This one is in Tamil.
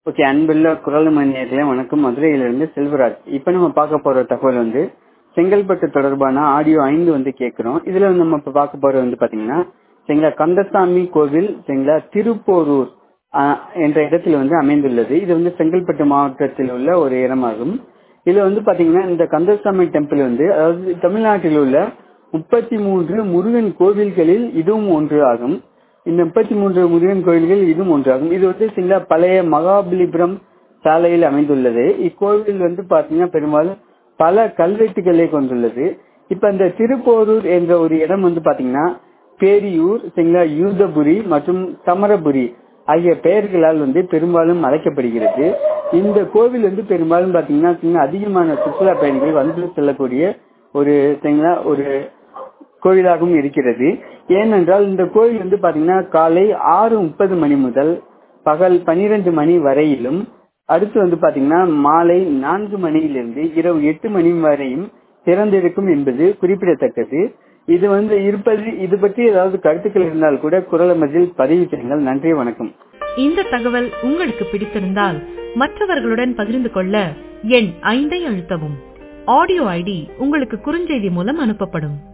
ஓகே அன்புள்ள குரல் மணியர்களே வணக்கம் மதுரையிலிருந்து செல்வராஜ் இப்போ நம்ம பார்க்க போற தகவல் வந்து செங்கல்பட்டு தொடர்பான ஆடியோ ஐந்து வந்து கேட்கிறோம் இதுல நம்ம இப்ப பார்க்க போறது வந்து பாத்தீங்கன்னா சரிங்களா கந்தசாமி கோவில் சரிங்களா திருப்போரூர் ஆஹ், என்ற இடத்தில் வந்து அமைந்துள்ளது இது வந்து செங்கல்பட்டு மாவட்டத்தில் உள்ள ஒரு இடமாகும் இதுல வந்து பாத்தீங்கன்னா இந்த கந்தசாமி டெம்பிள் வந்து அதாவது தமிழ்நாட்டில் உள்ள முப்பத்தி மூன்று முருகன் கோவில்களில் இதுவும் ஒன்று ஆகும் இந்த முப்பத்தி மூன்று முருகன் கோயில்கள் இதுவும் ஒன்றாகும் இது வந்து சில பழைய மகாபலிபுரம் சாலையில் அமைந்துள்ளது இக்கோவில் வந்து பாத்தீங்கன்னா பெரும்பாலும் பல கல்வெட்டுகளை கொண்டுள்ளது இப்ப இந்த திருப்போரூர் என்ற ஒரு இடம் வந்து பாத்தீங்கன்னா பேரியூர் சரிங்களா யூதபுரி மற்றும் சமரபுரி ஆகிய பெயர்களால் வந்து பெரும்பாலும் அழைக்கப்படுகிறது இந்த கோவில் வந்து பெரும்பாலும் பாத்தீங்கன்னா சரிங்களா, அதிகமான சுற்றுலா பயணிகள் வந்து செல்லக்கூடிய ஒரு சரிங்களா ஒரு கோயிலாகவும் இருக்கிறது ஏனென்றால் இந்த கோயில் வந்து பாத்தீங்கன்னா காலை ஆறு முப்பது மணி முதல் பகல் பனிரெண்டு மணி வரையிலும் அடுத்து வந்து பாத்தீங்கன்னா மாலை நான்கு மணியிலிருந்து இரவு எட்டு மணி வரையும் திறந்திருக்கும் என்பது குறிப்பிடத்தக்கது இது வந்து இருப்பது இது பற்றி ஏதாவது கருத்துக்கள் இருந்தால் கூட குரல் மதில் பதிவு செய்யுங்கள் நன்றி வணக்கம் இந்த தகவல் உங்களுக்கு பிடித்திருந்தால் மற்றவர்களுடன் பகிர்ந்து கொள்ள எண் ஐந்தை அழுத்தவும் ஆடியோ ஐடி உங்களுக்கு குறுஞ்செய்தி மூலம் அனுப்பப்படும்